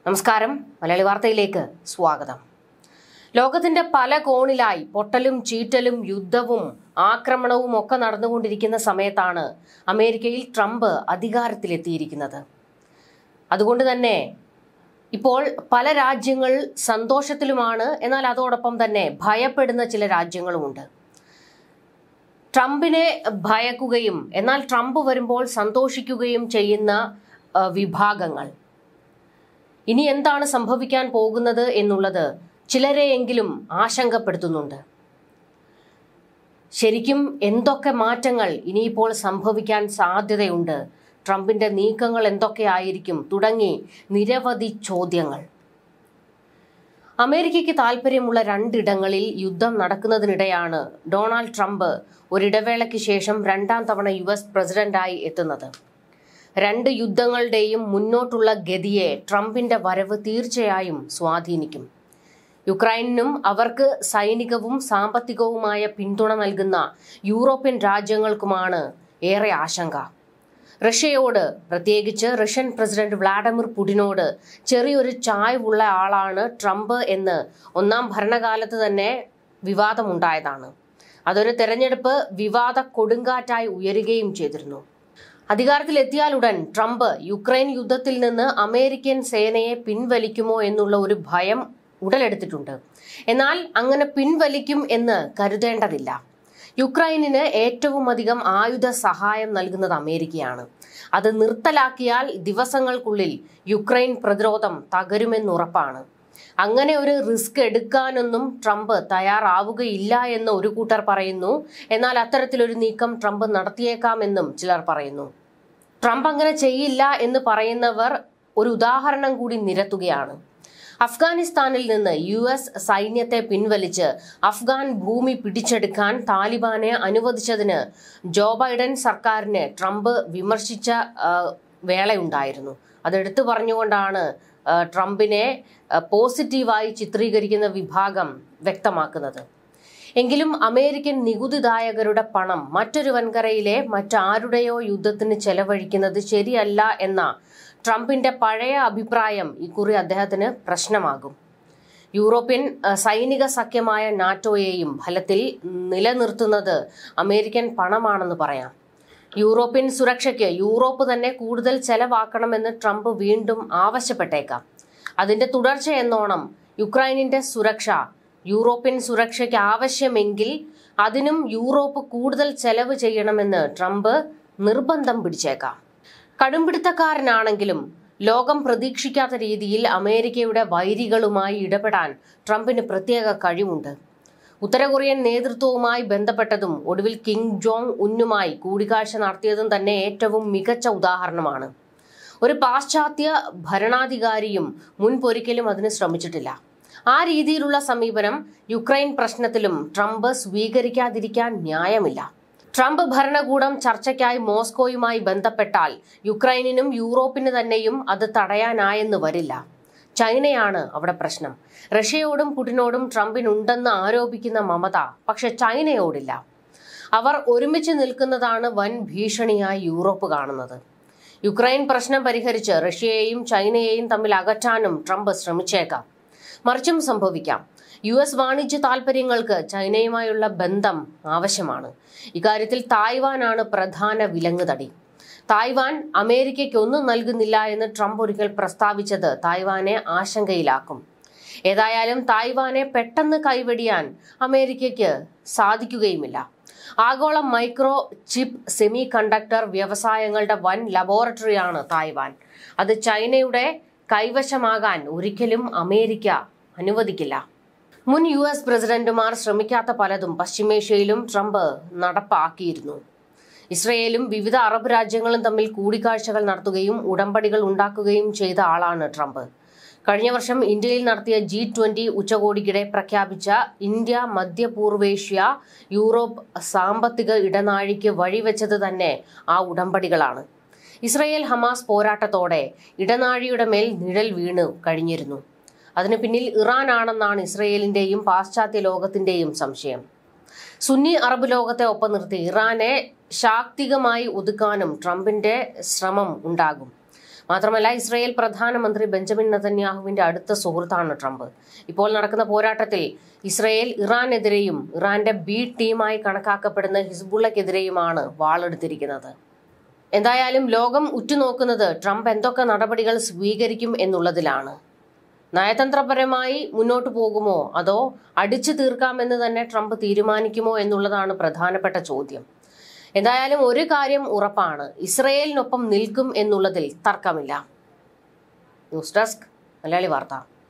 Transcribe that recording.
നമസ്കാരം മലയാളി വാർത്തയിലേക്ക് സ്വാഗതം ലോകത്തിന്റെ പല കോണിലായി പൊട്ടലും ചീറ്റലും യുദ്ധവും ആക്രമണവും ഒക്കെ നടന്നുകൊണ്ടിരിക്കുന്ന സമയത്താണ് അമേരിക്കയിൽ ട്രംപ് അധികാരത്തിലെത്തിയിരിക്കുന്നത് അതുകൊണ്ട് തന്നെ ഇപ്പോൾ പല രാജ്യങ്ങൾ സന്തോഷത്തിലുമാണ് എന്നാൽ അതോടൊപ്പം തന്നെ ഭയപ്പെടുന്ന ചില രാജ്യങ്ങളുമുണ്ട് ട്രംപിനെ ഭയക്കുകയും എന്നാൽ ട്രംപ് വരുമ്പോൾ സന്തോഷിക്കുകയും ചെയ്യുന്ന ആ, വിഭാഗങ്ങൾ ഇനി എന്താണ് സംഭവിക്കാൻ പോകുന്നത് എന്നുള്ളത് ചിലരെയെങ്കിലും ആശങ്കപ്പെടുത്തുന്നുണ്ട് ശരിക്കും എന്തൊക്കെ മാറ്റങ്ങൾ ഇനിയിപ്പോൾ സംഭവിക്കാൻ സാധ്യതയുണ്ട് ട്രംപിന്റെ നീക്കങ്ങൾ എന്തൊക്കെയായിരിക്കും തുടങ്ങി നിരവധി ചോദ്യങ്ങൾ അമേരിക്കയ്ക്ക് താൽപ്പര്യമുള്ള രണ്ടിടങ്ങളിൽ യുദ്ധം നടക്കുന്നതിനിടെയാണ് ഡൊണാൾഡ് ട്രംപ് ഒരിടവേളയ്ക്ക് ശേഷം രണ്ടാം തവണ യു എസ് പ്രസിഡന്റായി എത്തുന്നത് രണ്ട് യുദ്ധങ്ങളുടെയും മുന്നോട്ടുള്ള ഗതിയെ ട്രംപിന്റെ വരവ് തീർച്ചയായും സ്വാധീനിക്കും യുക്രൈനും അവർക്ക് സൈനികവും സാമ്പത്തികവുമായ പിന്തുണ നൽകുന്ന യൂറോപ്യൻ രാജ്യങ്ങൾക്കുമാണ് ഏറെ ആശങ്ക റഷ്യയോട് പ്രത്യേകിച്ച് റഷ്യൻ പ്രസിഡന്റ് വ്ളാഡിമിർ പുടിനോട് ചെറിയൊരു ചായ്വുള്ള ആളാണ് ട്രംപ് എന്ന് ഒന്നാം ഭരണകാലത്ത് തന്നെ വിവാദമുണ്ടായതാണ് അതൊരു തെരഞ്ഞെടുപ്പ് വിവാദ കൊടുങ്കാറ്റായി ഉയരുകയും ചെയ്തിരുന്നു അധികാരത്തിലെത്തിയാലുടൻ ട്രംപ് യുക്രൈൻ യുദ്ധത്തിൽ നിന്ന് അമേരിക്കൻ സേനയെ പിൻവലിക്കുമോ എന്നുള്ള ഒരു ഭയം ഉടലെടുത്തിട്ടുണ്ട് എന്നാൽ അങ്ങനെ പിൻവലിക്കും എന്ന് കരുതേണ്ടതില്ല യുക്രൈനിന് ഏറ്റവും അധികം ആയുധ സഹായം നൽകുന്നത് അമേരിക്കയാണ് അത് നിർത്തലാക്കിയാൽ ദിവസങ്ങൾക്കുള്ളിൽ യുക്രൈൻ പ്രതിരോധം തകരുമെന്നുറപ്പാണ് അങ്ങനെ ഒരു റിസ്ക് എടുക്കാനൊന്നും ട്രംപ് തയ്യാറാവുകയില്ല എന്ന് ഒരു കൂട്ടർ പറയുന്നു എന്നാൽ അത്തരത്തിലൊരു നീക്കം ട്രംപ് നടത്തിയേക്കാമെന്നും ചിലർ പറയുന്നു ട്രംപ് അങ്ങനെ ചെയ്യില്ല എന്ന് പറയുന്നവർ ഒരു ഉദാഹരണം കൂടി നിരത്തുകയാണ് അഫ്ഗാനിസ്ഥാനിൽ നിന്ന് യു എസ് സൈന്യത്തെ പിൻവലിച്ച് അഫ്ഗാൻ ഭൂമി പിടിച്ചെടുക്കാൻ താലിബാനെ അനുവദിച്ചതിന് ജോ ബൈഡൻ സർക്കാരിനെ ട്രംപ് വിമർശിച്ച ആ, വേളയുണ്ടായിരുന്നു അതെടുത്തു പറഞ്ഞുകൊണ്ടാണ് ആ, ട്രംപിനെ ആ, പോസിറ്റീവായി ചിത്രീകരിക്കുന്ന വിഭാഗം വ്യക്തമാക്കുന്നത് എങ്കിലും അമേരിക്കൻ നികുതിദായകരുടെ പണം മറ്റൊരു വൻകരയിലെ മറ്റാരുടെയോ യുദ്ധത്തിന് ചെലവഴിക്കുന്നത് ശരിയല്ല എന്ന ട്രംപിന്റെ പഴയ അഭിപ്രായം ഇക്കുറി അദ്ദേഹത്തിന് പ്രശ്നമാകും യൂറോപ്യൻ അഹ്, സൈനിക സഖ്യമായ നാറ്റോയെയും ഫലത്തിൽ നിലനിർത്തുന്നത് അമേരിക്കൻ പണമാണെന്ന് പറയാം യൂറോപ്യൻ സുരക്ഷയ്ക്ക് യൂറോപ്പ് തന്നെ കൂടുതൽ ചെലവാക്കണമെന്ന് ട്രംപ് വീണ്ടും ആവശ്യപ്പെട്ടേക്കാം അതിന്റെ തുടർച്ച എന്നോണം യുക്രൈനിന്റെ സുരക്ഷ യൂറോപ്യൻ സുരക്ഷയ്ക്ക് ആവശ്യമെങ്കിൽ അതിനും യൂറോപ്പ് കൂടുതൽ ചെലവ് ചെയ്യണമെന്ന് ട്രംപ് നിർബന്ധം പിടിച്ചേക്കാം കടുംപിടുത്തക്കാരനാണെങ്കിലും ലോകം പ്രതീക്ഷിക്കാത്ത രീതിയിൽ അമേരിക്കയുടെ വൈരികളുമായി ഇടപെടാൻ ട്രംപിന് പ്രത്യേക കഴിവുണ്ട് ഉത്തര കൊറിയൻ നേതൃത്വവുമായി ബന്ധപ്പെട്ടതും ഒടുവിൽ കിം ജോങ് ഉന്നുമായി കൂടിക്കാഴ്ച നടത്തിയതും തന്നെ ഏറ്റവും മികച്ച ഉദാഹരണമാണ് ഒരു പാശ്ചാത്യ ഭരണാധികാരിയും മുൻപൊരിക്കലും അതിന് ശ്രമിച്ചിട്ടില്ല ആ രീതിയിലുള്ള സമീപനം യുക്രൈൻ പ്രശ്നത്തിലും ട്രംപ് സ്വീകരിക്കാതിരിക്കാൻ ന്യായമില്ല ട്രംപ് ഭരണകൂടം ചർച്ചയ്ക്കായി മോസ്കോയുമായി ബന്ധപ്പെട്ടാൽ യുക്രൈനിനും യൂറോപ്പിന് തന്നെയും അത് തടയാനായെന്ന് വരില്ല ചൈനയാണ് അവിടെ പ്രശ്നം റഷ്യയോടും പുടിനോടും ട്രംപിനുണ്ടെന്ന് ആരോപിക്കുന്ന മമത പക്ഷെ ചൈനയോടില്ല അവർ ഒരുമിച്ച് നിൽക്കുന്നതാണ് വൻ ഭീഷണിയായി യൂറോപ്പ് കാണുന്നത് യുക്രൈൻ പ്രശ്നം പരിഹരിച്ച് റഷ്യയെയും ചൈനയെയും തമ്മിൽ അകറ്റാനും ട്രംപ് ശ്രമിച്ചേക്കാം മറിച്ചും സംഭവിക്കാം യു എസ് വാണിജ്യ താൽപര്യങ്ങൾക്ക് ചൈനയുമായുള്ള ബന്ധം ആവശ്യമാണ് ഇക്കാര്യത്തിൽ തായ്വാനാണ് പ്രധാന വിലങ്ങുതടി തായ്വാൻ അമേരിക്കയ്ക്ക് ഒന്നും നൽകുന്നില്ല എന്ന് ട്രംപ് ഒരിക്കൽ പ്രസ്താവിച്ചത് തായ്വാനെ ആശങ്കയിലാക്കും ഏതായാലും തായ്വാനെ പെട്ടെന്ന് കൈവെടിയാൻ അമേരിക്കയ്ക്ക് സാധിക്കുകയുമില്ല ആഗോള മൈക്രോ ചിപ്പ് സെമി കണ്ടക്ടർ വ്യവസായങ്ങളുടെ വൻ ലബോറട്ടറിയാണ് തായ്വാൻ അത് ചൈനയുടെ കൈവശമാകാൻ ഒരിക്കലും അമേരിക്ക അനുവദിക്കില്ല മുൻ യു എസ് പ്രസിഡന്റുമാർ ശ്രമിക്കാത്ത പലതും പശ്ചിമേഷ്യയിലും ട്രംപ് നടപ്പാക്കിയിരുന്നു ഇസ്രയേലും വിവിധ അറബ് രാജ്യങ്ങളും തമ്മിൽ കൂടിക്കാഴ്ചകൾ നടത്തുകയും ഉടമ്പടികൾ ഉണ്ടാക്കുകയും ചെയ്ത ആളാണ് ട്രംപ് കഴിഞ്ഞ വർഷം ഇന്ത്യയിൽ നടത്തിയ ജി ട്വന്റി ഉച്ചകോടിക്കിടെ പ്രഖ്യാപിച്ച ഇന്ത്യ മധ്യപൂർവേഷ്യ യൂറോപ്പ് സാമ്പത്തിക ഇടനാഴിക്ക് വഴിവെച്ചത് തന്നെ ആ ഉടമ്പടികളാണ് ഇസ്രയേൽ ഹമാസ് പോരാട്ടത്തോടെ ഇടനാഴിയുടെ മേൽ നിഴൽ വീണ് കഴിഞ്ഞിരുന്നു അതിന് പിന്നിൽ ഇറാൻ ആണെന്നാണ് ഇസ്രയേലിന്റെയും പാശ്ചാത്യ ലോകത്തിന്റെയും സംശയം സുന്നി അറബ് ലോകത്തെ ഒപ്പം നിർത്തി ഇറാനെ ശാക്തികമായി ഒതുക്കാനും ട്രംപിന്റെ ശ്രമം ഉണ്ടാകും മാത്രമല്ല ഇസ്രയേൽ പ്രധാനമന്ത്രി ബെഞ്ചമിൻ നെതന്യാഹുവിന്റെ അടുത്ത സുഹൃത്താണ് ട്രംപ് ഇപ്പോൾ നടക്കുന്ന പോരാട്ടത്തിൽ ഇസ്രയേൽ ഇറാനെതിരെയും ഇറാന്റെ ബി ടീമായി കണക്കാക്കപ്പെടുന്ന ഹിസ്ബുള്ളക്കെതിരെയുമാണ് വാളെടുത്തിരിക്കുന്നത് എന്തായാലും ലോകം ഉറ്റുനോക്കുന്നത് ട്രംപ് എന്തൊക്കെ നടപടികൾ സ്വീകരിക്കും എന്നുള്ളതിലാണ് നയതന്ത്രപരമായി മുന്നോട്ട് പോകുമോ അതോ അടിച്ചു തീർക്കാമെന്ന് തന്നെ ട്രംപ് തീരുമാനിക്കുമോ എന്നുള്ളതാണ് പ്രധാനപ്പെട്ട ചോദ്യം എന്തായാലും ഒരു കാര്യം ഉറപ്പാണ് ഇസ്രയേലിനൊപ്പം നിൽക്കും എന്നുള്ളതിൽ തർക്കമില്ല ന്യൂസ് ഡെസ്ക് മലയാളി വാർത്ത